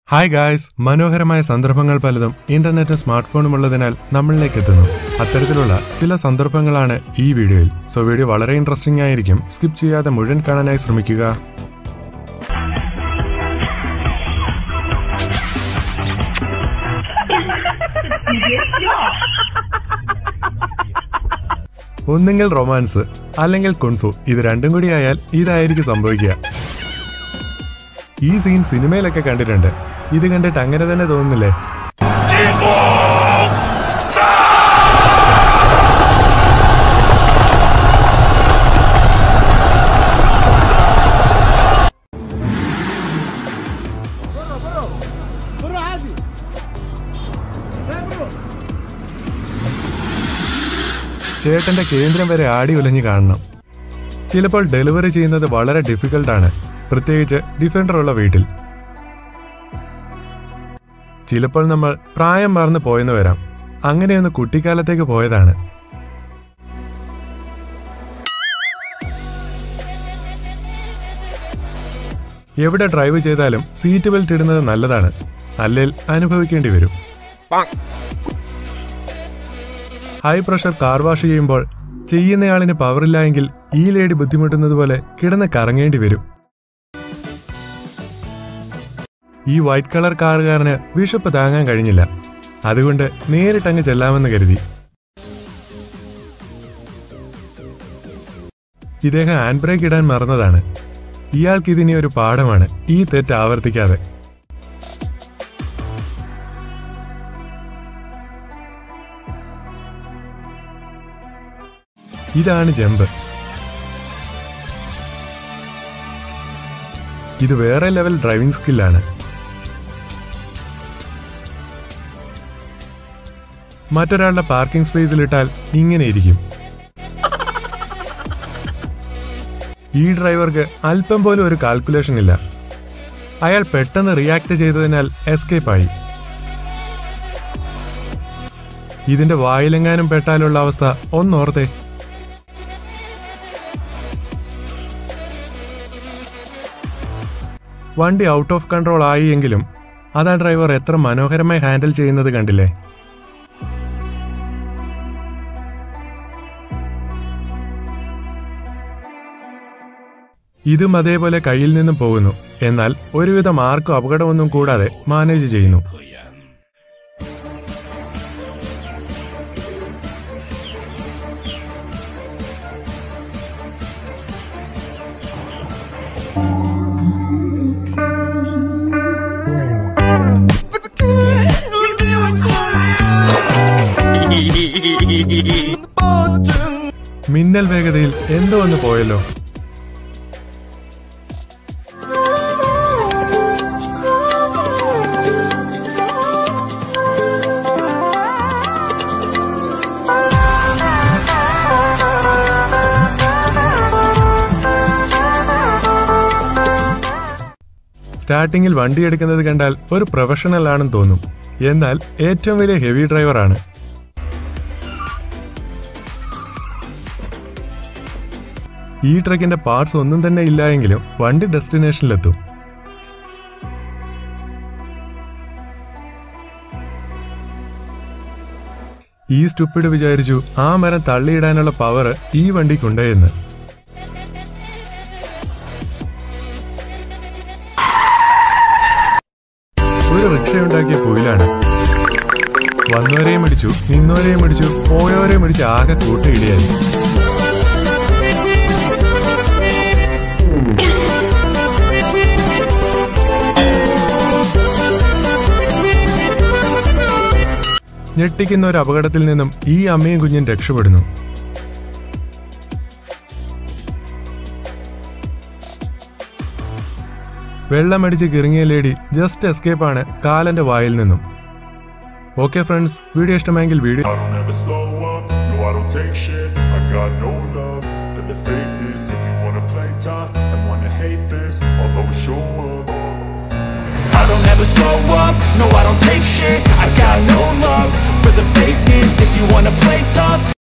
hi guys മനോഹരമായ സന്ദർഭങ്ങൾ പലതും ഇന്റർനെറ്റും സ്മാർട്ട് ഫോണും ഉള്ളതിനാൽ നമ്മളിലേക്ക് എത്തുന്നു അത്തരത്തിലുള്ള ചില സന്ദർഭങ്ങളാണ് ഈ വീഡിയോയിൽ സോ വീഡിയോ വളരെ ഇൻട്രസ്റ്റിംഗ് ആയിരിക്കും സ്കിപ്പ് ചെയ്യാതെ മുഴുവൻ കാണാനായി ശ്രമിക്കുക ഒന്നുകിൽ റൊമാൻസ് അല്ലെങ്കിൽ കുൺഫു ഇത് രണ്ടും കൂടി ആയാൽ ഇതായിരിക്കും സംഭവിക്കുക ഈ സീൻ സിനിമയിലൊക്കെ കണ്ടിട്ടുണ്ട് ഇത് കണ്ടിട്ട് അങ്ങനെ തന്നെ തോന്നുന്നില്ലേ ചേട്ടന്റെ കേന്ദ്രം വരെ ആടി ഉലഞ്ഞു കാണണം ചിലപ്പോൾ ഡെലിവറി ചെയ്യുന്നത് വളരെ ഡിഫിക്കൽട്ടാണ് പ്രത്യേകിച്ച് ഡിഫൻഡർ ഉള്ള വീട്ടിൽ ചിലപ്പോൾ നമ്മൾ പ്രായം മറന്നു പോയെന്ന് വരാം അങ്ങനെയൊന്ന് കുട്ടിക്കാലത്തേക്ക് പോയതാണ് എവിടെ ഡ്രൈവ് ചെയ്താലും സീറ്റ് ബെൽറ്റ് ഇടുന്നത് നല്ലതാണ് അല്ലെങ്കിൽ അനുഭവിക്കേണ്ടി വരും ഹൈ പ്രഷർ കാർ വാഷ് ചെയ്യുമ്പോൾ ചെയ്യുന്നയാളിന് പവറില്ല എങ്കിൽ ഈ ലേഡി ബുദ്ധിമുട്ടുന്നത് പോലെ കിടന്ന് കറങ്ങേണ്ടി വരും ഈ വൈറ്റ് കളർ കാറുകാരന് വിഷപ്പ് താങ്ങാൻ കഴിഞ്ഞില്ല അതുകൊണ്ട് നേരിട്ടങ്ങ് ചെല്ലാമെന്ന് കരുതി ഇദ്ദേഹം ഹാൻഡ് ബ്രേക്ക് ഇടാൻ മറന്നതാണ് ഇയാൾക്ക് ഇതിനി ഒരു പാഠമാണ് ഈ തെറ്റ് ആവർത്തിക്കാതെ ഇതാണ് ജമ്പ് ഇത് വേറെ ലെവൽ ഡ്രൈവിംഗ് സ്കില്ലാണ് മറ്റൊരാളുടെ പാർക്കിംഗ് സ്പേസിലിട്ടാൽ ഇങ്ങനെ ഇരിക്കും ഈ ഡ്രൈവർക്ക് അല്പം പോലും ഒരു കാൽക്കുലേഷൻ ഇല്ല അയാൾ പെട്ടെന്ന് റിയാക്ട് ചെയ്തതിനാൽ എസ്കേപ്പ് ആയി ഇതിന്റെ വായിലെങ്ങാനും പെട്ടാലുള്ള അവസ്ഥ ഒന്നോർത്തേ വണ്ടി ഔട്ട് ഓഫ് കൺട്രോൾ ആയി എങ്കിലും അതാ ഡ്രൈവർ എത്ര മനോഹരമായി ഹാൻഡിൽ ചെയ്യുന്നത് കണ്ടില്ലേ ഇതും അതേപോലെ കയ്യിൽ നിന്നും പോകുന്നു എന്നാൽ ഒരുവിധം ആർക്കും അപകടമൊന്നും കൂടാതെ മാനേജ് ചെയ്യുന്നു മിന്നൽ വേഗതയിൽ എന്തോ ഒന്ന് പോയല്ലോ സ്റ്റാർട്ടിങ്ങിൽ വണ്ടി എടുക്കുന്നത് കണ്ടാൽ ഒരു പ്രൊഫഷണൽ ആണെന്ന് തോന്നും എന്നാൽ ഏറ്റവും വലിയ ഹെവി ഡ്രൈവറാണ് ഈ ട്രക്കിന്റെ പാർട്സ് ഒന്നും തന്നെ ഇല്ല എങ്കിലും വണ്ടി ഡെസ്റ്റിനേഷനിലെത്തും ഈ സ്റ്റുപ്പിഡ് വിചാരിച്ചു ആ മരം തള്ളിയിടാനുള്ള പവർ ഈ വണ്ടിക്കുണ്ടെന്ന് ഒരു റിക്ഷയുണ്ടാക്കിയ പുയിലാണ് വന്നവരെയും ഇടിച്ചു നിന്നവരെയും ഇടിച്ചു പോയവരെയും ഇടിച്ച് ആകെ കൂട്ടയിടിയായി ഞെട്ടിക്കുന്ന ഒരു അപകടത്തിൽ നിന്നും ഈ അമ്മയും കുഞ്ഞും രക്ഷപ്പെടുന്നു വെള്ളമടിച്ച് കിറങ്ങിയ ലേഡി ജസ്റ്റ് എസ്കേപ്പ് ആണ് കാലന്റെ വായിൽ നിന്നും ഓക്കെ ഫ്രണ്ട്സ് വീഡിയോ ഇഷ്ടമായെങ്കിൽ video I don't ever slow up, no I don't take shit I got no love for the fakeness If you wanna play tough and wanna hate this I'll always show up I don't ever slow up, no I don't take shit I got no love for the fakeness If you wanna play tough